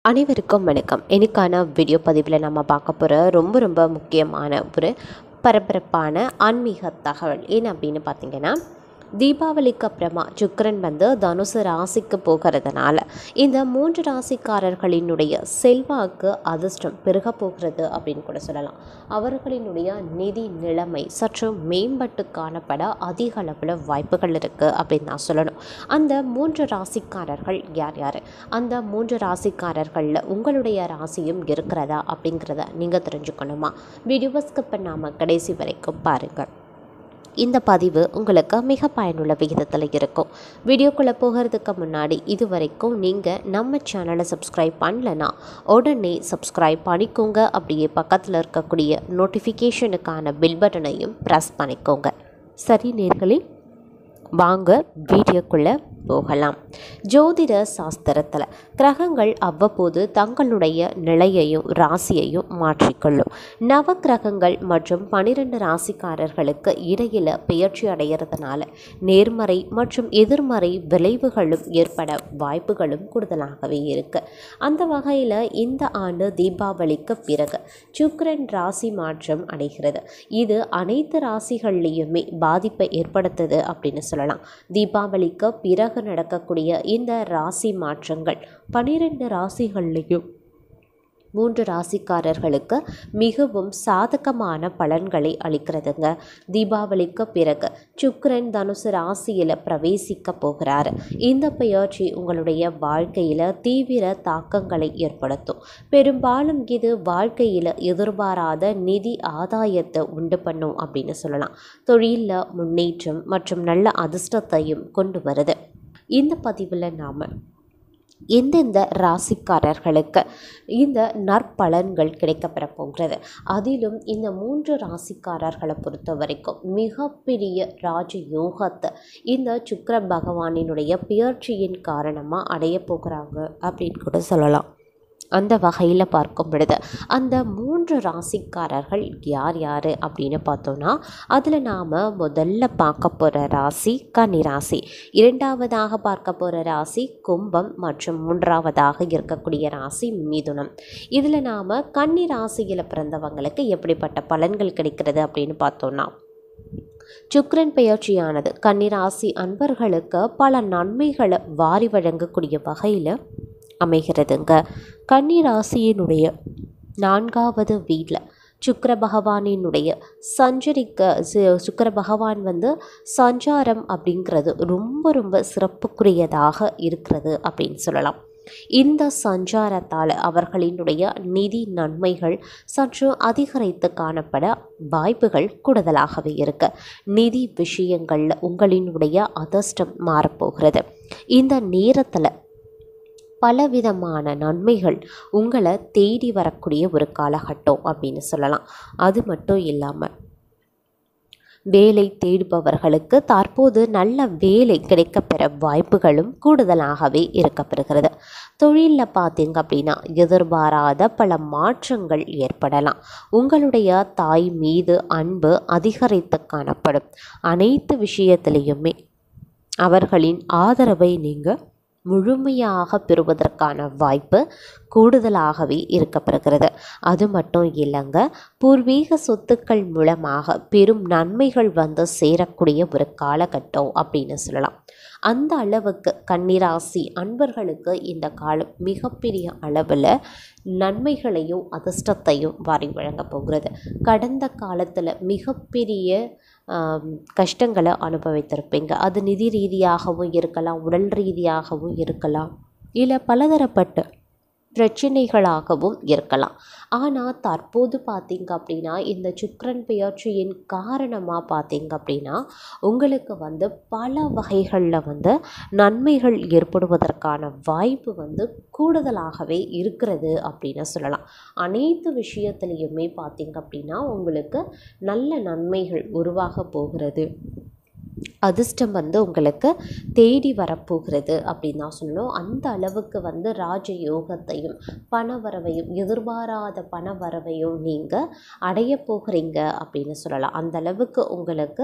அனைவருக்கும் வணக்கம் இன்னைக்கான வீடியோ பதிவில் நம்ம பார்க்க போகிற ரொம்ப ரொம்ப முக்கியமான ஒரு பரபரப்பான ஆன்மீக தகவல் என்ன அப்படின்னு பார்த்தீங்கன்னா தீபாவளிக்கு அப்புறமா சுக்கிரன் வந்து தனுசு ராசிக்கு போகிறதுனால இந்த மூன்று ராசிக்காரர்களினுடைய செல்வாக்கு அதிர்ஷ்டம் பெருக போகிறது அப்படின்னு கூட சொல்லலாம் அவர்களினுடைய நிதி நிலைமை சற்று மேம்பட்டு காணப்பட அதிக அளவில் வாய்ப்புகள் இருக்குது அப்படின்னு நான் சொல்லணும் அந்த மூன்று ராசிக்காரர்கள் யார் யார் அந்த மூன்று ராசிக்காரர்களில் உங்களுடைய ராசியும் இருக்கிறதா அப்படிங்கிறத நீங்கள் தெரிஞ்சுக்கணுமா வீடியோவை ஸ்கிப் பண்ணாமல் கடைசி வரைக்கும் பாருங்கள் இந்த பதிவு உங்களுக்கு மிக பயனுள்ள விகிதத்தில் இருக்கும் வீடியோக்குள்ளே போகிறதுக்கு முன்னாடி இது வரைக்கும் நீங்கள் நம்ம சேனலை சப்ஸ்கிரைப் பண்ணலனா உடனே சப்ஸ்கிரைப் பண்ணிக்கோங்க அப்படியே பக்கத்தில் இருக்கக்கூடிய நோட்டிஃபிகேஷனுக்கான பில் பட்டனையும் ப்ரெஸ் பண்ணிக்கோங்க சரி நேர்களே வாங்க வீடியோக்குள்ளே போகலாம் ஜோதிட சாஸ்திரத்தில் கிரகங்கள் அவ்வப்போது தங்களுடைய நிலையையும் ராசியையும் மாற்றிக்கொள்ளும் நவ கிரகங்கள் மற்றும் பனிரெண்டு ராசிக்காரர்களுக்கு இடையில் பெயர்ச்சி அடைகிறதுனால நேர்மறை மற்றும் எதிர்மறை விளைவுகளும் ஏற்பட வாய்ப்புகளும் கூடுதலாகவே இருக்கு அந்த வகையில் இந்த ஆண்டு தீபாவளிக்கு பிறகு சுக்கிரன் ராசி மாற்றம் அடைகிறது இது அனைத்து ராசிகள்லேயுமே பாதிப்பை ஏற்படுத்துது அப்படின்னு சொல்லலாம் தீபாவளிக்கு பிறகு நடக்கக்கூடிய இந்த ராசி மாற்றங்கள் பனிரெண்டு ராசிகள்லேயும் மூன்று ராசிக்காரர்களுக்கு மிகவும் சாதகமான பலன்களை அளிக்கிறதுங்க தீபாவளிக்கு பிறகு சுக்கிரன் தனுசு ராசியில் பிரவேசிக்க போகிறார் இந்த பெயர்ச்சி உங்களுடைய வாழ்க்கையில் தீவிர தாக்கங்களை ஏற்படுத்தும் பெரும்பாலும் இது வாழ்க்கையில் எதிர்பாராத நிதி ஆதாயத்தை உண்டு பண்ணும் அப்படின்னு சொல்லலாம் தொழிலில் முன்னேற்றம் மற்றும் நல்ல அதிர்ஷ்டத்தையும் கொண்டு வருது இந்த பதிவில் நாம் எந்தெந்த ராசிக்காரர்களுக்கு இந்த நற்பலன்கள் கிடைக்கப்பெற போகிறது அதிலும் இந்த மூன்று ராசிக்காரர்களை பொறுத்த வரைக்கும் மிகப்பெரிய ராஜ யோகத்தை இந்த சுக்கிர பகவானினுடைய பெயர்ச்சியின் காரணமாக அடைய போகிறாங்க அப்படின்னு கூட சொல்லலாம் அந்த வகையில் பார்க்கும் பொழுது அந்த மூன்று ராசிக்காரர்கள் யார் யார் அப்படின்னு பார்த்தோன்னா அதில் நாம் முதல்ல பார்க்க போகிற ராசி கன்னி ராசி இரண்டாவதாக பார்க்க போகிற ராசி கும்பம் மற்றும் மூன்றாவதாக இருக்கக்கூடிய ராசி மிதுனம் இதில் நாம் கன்னி ராசியில் பிறந்தவங்களுக்கு எப்படிப்பட்ட பலன்கள் கிடைக்கிறது அப்படின்னு பார்த்தோன்னா சுக்கிரன் பெயர்ச்சியானது கன்னிராசி அன்பர்களுக்கு பல நன்மைகளை வாரி வழங்கக்கூடிய வகையில் அமைகிறதுங்க கன்னிராசியினுடைய நான்காவது வீட்டில் சுக்கர பகவானினுடைய சஞ்சரிக்க சு- சுக்கிர பகவான் வந்து சஞ்சாரம் அப்படிங்கிறது ரொம்ப ரொம்ப சிறப்புக்குரியதாக இருக்கிறது அப்படின்னு சொல்லலாம் இந்த சஞ்சாரத்தால் அவர்களினுடைய நிதி நன்மைகள் சற்று அதிகரித்து காணப்பட வாய்ப்புகள் கூடுதலாகவே இருக்கு நிதி விஷயங்களில் உங்களினுடைய அதிர்ஷ்டம் மாறப்போகிறது இந்த நேரத்தில் பலவிதமான நன்மைகள் உங்களை தேடி வரக்கூடிய ஒரு காலகட்டம் அப்படின்னு சொல்லலாம் அது மட்டும் இல்லாமல் வேலை தேடுபவர்களுக்கு தற்போது நல்ல வேலை கிடைக்கப்பெற வாய்ப்புகளும் கூடுதலாகவே இருக்கப்பெறுகிறது தொழிலில் பார்த்தீங்க அப்படின்னா எதிர்பாராத பல மாற்றங்கள் ஏற்படலாம் உங்களுடைய தாய் மீது அன்பு அதிகரித்து காணப்படும் அனைத்து விஷயத்திலையுமே அவர்களின் ஆதரவை நீங்கள் முழுமையாக பெறுவதற்கான வாய்ப்பு கூடுதலாகவே இருக்கப்படுகிறது அது மட்டும் இல்லைங்க பூர்வீக சொத்துக்கள் மூலமாக பெரும் நன்மைகள் வந்து சேரக்கூடிய ஒரு காலகட்டம் அப்படின்னு சொல்லலாம் அந்த அளவுக்கு கன்னிராசி அன்பர்களுக்கு இந்த காலம் மிகப்பெரிய அளவில் நன்மைகளையும் அதிர்ஷ்டத்தையும் வாரி வழங்கப் போகிறது கடந்த காலத்தில் மிகப்பெரிய ஆம், கஷ்டங்களை அனுபவித்திருப்பீங்க அது நிதி ரீதியாகவும் இருக்கலாம் உடல் ரீதியாகவும் இருக்கலாம் இல்லை பலதரப்பட்ட பிரச்சனைகளாகவும் இருக்கலாம் ஆனால் தற்போது பார்த்தீங்க அப்படின்னா இந்த சுக்கிரன் பெயர்ச்சியின் காரணமாக பார்த்தீங்க அப்படின்னா உங்களுக்கு வந்து பல வகைகளில் வந்து நன்மைகள் ஏற்படுவதற்கான வாய்ப்பு வந்து கூடுதலாகவே இருக்கிறது அப்படின்னு சொல்லலாம் அனைத்து விஷயத்துலேயுமே பார்த்தீங்க அப்படின்னா உங்களுக்கு நல்ல நன்மைகள் உருவாக போகிறது அதிர்ஷ்டம் வந்து உங்களுக்கு தேடி வரப்போகிறது அப்படின்னு தான் சொல்லணும் அந்த அளவுக்கு வந்து ராஜ யோகத்தையும் பணவரவையும் எதிர்பாராத பணவரவையும் நீங்கள் அடைய போகிறீங்க அப்படின்னு சொல்லலாம் அந்த அளவுக்கு உங்களுக்கு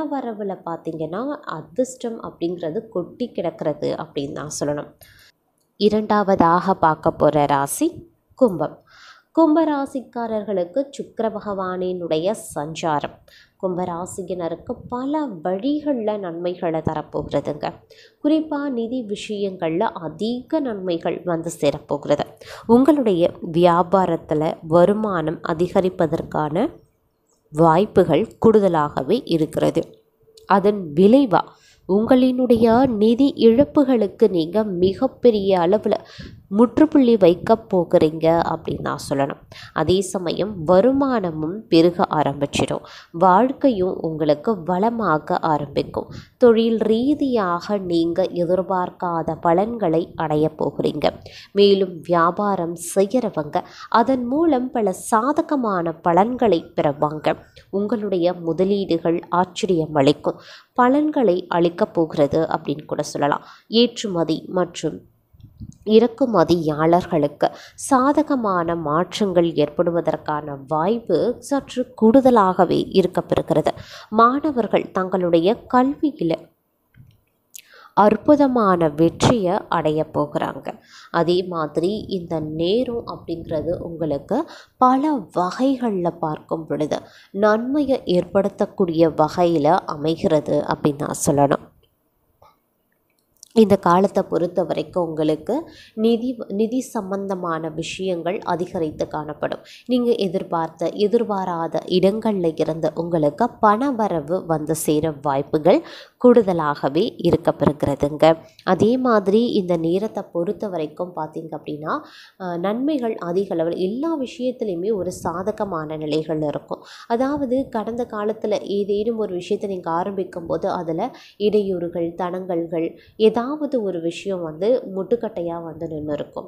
பணவரவில் பார்த்தீங்கன்னா அதிர்ஷ்டம் அப்படிங்கிறது கொட்டி கிடக்கிறது அப்படின்னு தான் சொல்லணும் இரண்டாவதாக பார்க்க போகிற ராசி கும்பம் கும்பராசிக்காரர்களுக்கு சுக்கிர பகவானினுடைய சஞ்சாரம் கும்பராசியினருக்கு பல வழிகளில் நன்மைகளை தரப்போகிறதுங்க குறிப்பாக நிதி விஷயங்களில் அதிக நன்மைகள் வந்து சேரப்போகிறது உங்களுடைய வியாபாரத்தில் வருமானம் அதிகரிப்பதற்கான வாய்ப்புகள் கூடுதலாகவே இருக்கிறது அதன் விளைவாக உங்களினுடைய நிதி இழப்புகளுக்கு நீங்கள் மிகப்பெரிய அளவில் முற்றுப்புள்ளி வைக்க போகிறீங்க அப்படின்னு நான் சொல்லணும் அதே சமயம் வருமானமும் பெருக ஆரம்பிச்சிடும் வாழ்க்கையும் உங்களுக்கு வளமாக ஆரம்பிக்கும் தொழில் ரீதியாக நீங்கள் எதிர்பார்க்காத பலன்களை அடைய போகிறீங்க மேலும் வியாபாரம் செய்கிறவங்க அதன் மூலம் பல சாதகமான பலன்களை பெறுவாங்க உங்களுடைய முதலீடுகள் ஆச்சரியம் அளிக்கும் பலன்களை அளிக்கப் போகிறது அப்படின்னு கூட சொல்லலாம் ஏற்றுமதி மற்றும் இறக்குமதியாளர்களுக்கு சாதகமான மாற்றங்கள் ஏற்படுவதற்கான வாய்ப்பு சற்று கூடுதலாகவே இருக்கப்பெறுகிறது மாணவர்கள் தங்களுடைய கல்வியில் அற்புதமான வெற்றியை அடைய போகிறாங்க அதே மாதிரி இந்த நேரம் அப்படிங்கிறது உங்களுக்கு பல வகைகளில் பார்க்கும் பொழுது நன்மையை ஏற்படுத்தக்கூடிய வகையில் அமைகிறது அப்படின்னு நான் சொல்லணும் இந்த காலத்தை பொறுத்த வரைக்கும் உங்களுக்கு நிதி நிதி சம்பந்தமான விஷயங்கள் அதிகரித்து காணப்படும் நீங்கள் எதிர்பார்த்த எதிர்பாராத இடங்களில் இருந்து உங்களுக்கு பண வரவு வந்து சேர வாய்ப்புகள் கூடுதலாகவே இருக்கப்பெறுகிறதுங்க அதே மாதிரி இந்த நேரத்தை பொறுத்த வரைக்கும் பார்த்திங்க அப்படின்னா அஹ், நன்மைகள் அதிக அளவில் எல்லா விஷயத்துலையுமே ஒரு சாதகமான நிலைகள் இருக்கும் அதாவது கடந்த காலத்தில் ஏதேனும் ஒரு விஷயத்தை நீங்கள் ஆரம்பிக்கும் போது அதில் இடையூறுகள் தடங்கல்கள் ஏதாவது ஒரு விஷயம் வந்து முட்டுக்கட்டையாக வந்து நின்று இருக்கும்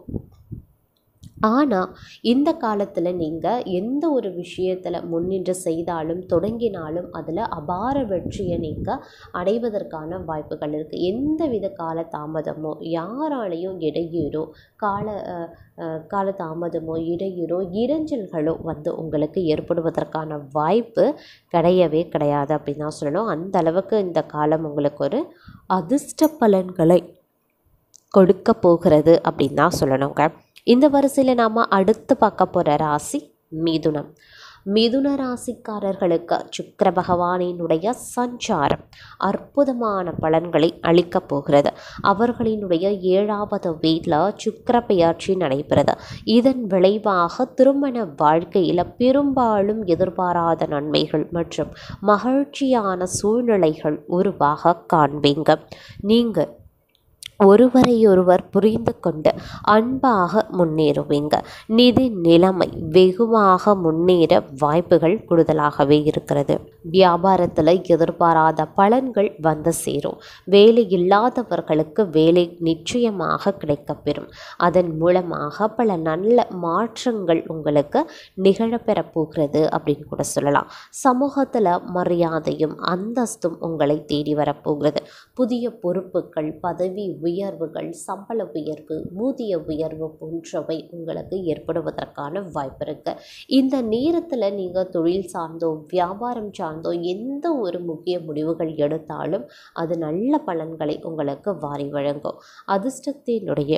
ஆனால் இந்த காலத்தில் நீங்கள் எந்த ஒரு விஷயத்தில் முன்னின்று செய்தாலும் தொடங்கினாலும் அதில் அபார வெற்றியை நீங்கள் அடைவதற்கான வாய்ப்புகள் இருக்குது எந்தவித கால தாமதமோ யாராலையும் இடையூறோ கால அஹ், அஹ், கால தாமதமோ இடையூறோ இடைஞ்சல்களோ வந்து உங்களுக்கு ஏற்படுவதற்கான வாய்ப்பு கிடையவே கிடையாது அப்படின்னு தான் சொல்லணும் அந்த அளவுக்கு இந்த காலம் உங்களுக்கு ஒரு அதிர்ஷ்ட பலன்களை கொடுக்க போகிறது அப்படின்னு தான் சொல்லணுங்க இந்த வரிசையில் நாம் அடுத்து பார்க்க போகிற ராசி மிதுனம் மிதுன ராசிக்காரர்களுக்கு சுக்கிர பகவானினுடைய சஞ்சாரம் அற்புதமான பலன்களை அளிக்கப் போகிறது அவர்களினுடைய ஏழாவது வீட்டில் சுக்கிர பெயர்ச்சி நடைபெறுது இதன் விளைவாக திருமண வாழ்க்கையில் பெரும்பாலும் எதிர்பாராத நன்மைகள் மற்றும் மகிழ்ச்சியான சூழ்நிலைகள் உருவாக காண்பீங்க நீங்கள் ஒருவரையொருவர் புரிந்து கொண்டு அன்பாக முன்னேறுவீங்க நிதி நிலைமை வெகுவாக முன்னேற வாய்ப்புகள் கூடுதலாகவே இருக்கிறது வியாபாரத்தில் எதிர்பாராத பலன்கள் வந்து சேரும் வேலை இல்லாதவர்களுக்கு வேலை நிச்சயமாக கிடைக்கப்பெறும் அதன் மூலமாக பல நல்ல மாற்றங்கள் உங்களுக்கு நிகழப்பெறப் போகிறது அப்படின்னு கூட சொல்லலாம் சமூகத்தில் மரியாதையும் அந்தஸ்தும் உங்களை தேடி வரப்போகிறது புதிய பொறுப்புகள் பதவி உயர்வுகள் சம்பள உயர்வு ஊதிய உயர்வு போன்றவை உங்களுக்கு ஏற்படுவதற்கான வாய்ப்பு இருக்கு இந்த நேரத்தில் நீங்கள் தொழில் சார்ந்தோ வியாபாரம் சார்ந்தோ எந்த ஒரு முக்கிய முடிவுகள் எடுத்தாலும் அது நல்ல பலன்களை உங்களுக்கு வாரி வழங்கும் அதிர்ஷ்டத்தினுடைய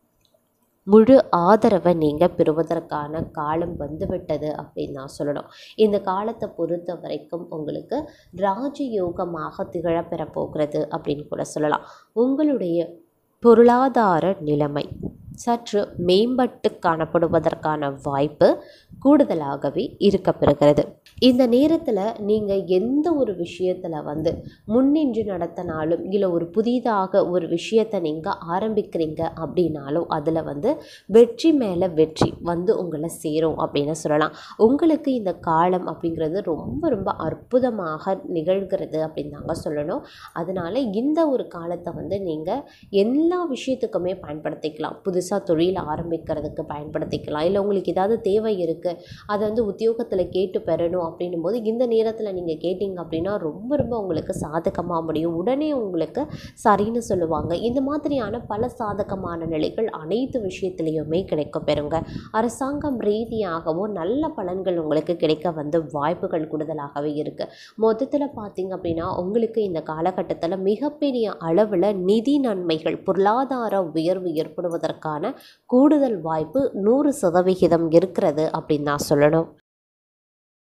முழு ஆதரவை நீங்கள் பெறுவதற்கான காலம் வந்துவிட்டது அப்படின்னு நான் சொல்லணும் இந்த காலத்தை பொறுத்த வரைக்கும் உங்களுக்கு ராஜயோகமாக திகழப்பெறப் போகிறது அப்படின்னு கூட சொல்லலாம் உங்களுடைய பொருளாதார நிலைமை சற்று மேம்பட்டு காணப்படுவதற்கான வாய்ப்பு கூடுதலாகவே இருக்கப்பெறுகிறது இந்த நேரத்தில் நீங்கள் எந்த ஒரு விஷயத்தில் வந்து முன்னின்று நடத்தினாலும் இல்லை ஒரு புதிதாக ஒரு விஷயத்தை நீங்கள் ஆரம்பிக்கிறீங்க அப்படின்னாலும் அதில் வந்து வெற்றி மேலே வெற்றி வந்து உங்களை சேரும் அப்படின்னு சொல்லலாம் உங்களுக்கு இந்த காலம் அப்படிங்கிறது ரொம்ப ரொம்ப அற்புதமாக நிகழ்கிறது அப்படின்னு தாங்க சொல்லணும் அதனால் இந்த ஒரு காலத்தை வந்து நீங்கள் எல்லா விஷயத்துக்குமே பயன்படுத்திக்கலாம் புதுசு புதுசாக தொழில் ஆரம்பிக்கிறதுக்கு பயன்படுத்திக்கலாம் இல்லை உங்களுக்கு ஏதாவது தேவை இருக்குது அதை வந்து உத்தியோகத்தில் கேட்டு பெறணும் அப்படின்னும் போது இந்த நேரத்தில் நீங்கள் கேட்டிங்க அப்படின்னா ரொம்ப ரொம்ப உங்களுக்கு சாதகமாக முடியும் உடனே உங்களுக்கு சரின்னு சொல்லுவாங்க இந்த மாதிரியான பல சாதகமான நிலைகள் அனைத்து விஷயத்துலேயுமே கிடைக்க பெறுங்க அரசாங்கம் ரீதியாகவும் நல்ல பலன்கள் உங்களுக்கு கிடைக்க வந்து வாய்ப்புகள் கூடுதலாகவே இருக்குது மொத்தத்தில் பார்த்தீங்க அப்படின்னா உங்களுக்கு இந்த காலகட்டத்தில் மிகப்பெரிய அளவில் நிதி நன்மைகள் பொருளாதார உயர்வு ஏற்படுவதற்கான கூடுதல் வாய்ப்பு நூறு சதவிகிதம் இருக்கிறது அப்படின்னு நான் சொல்லணும்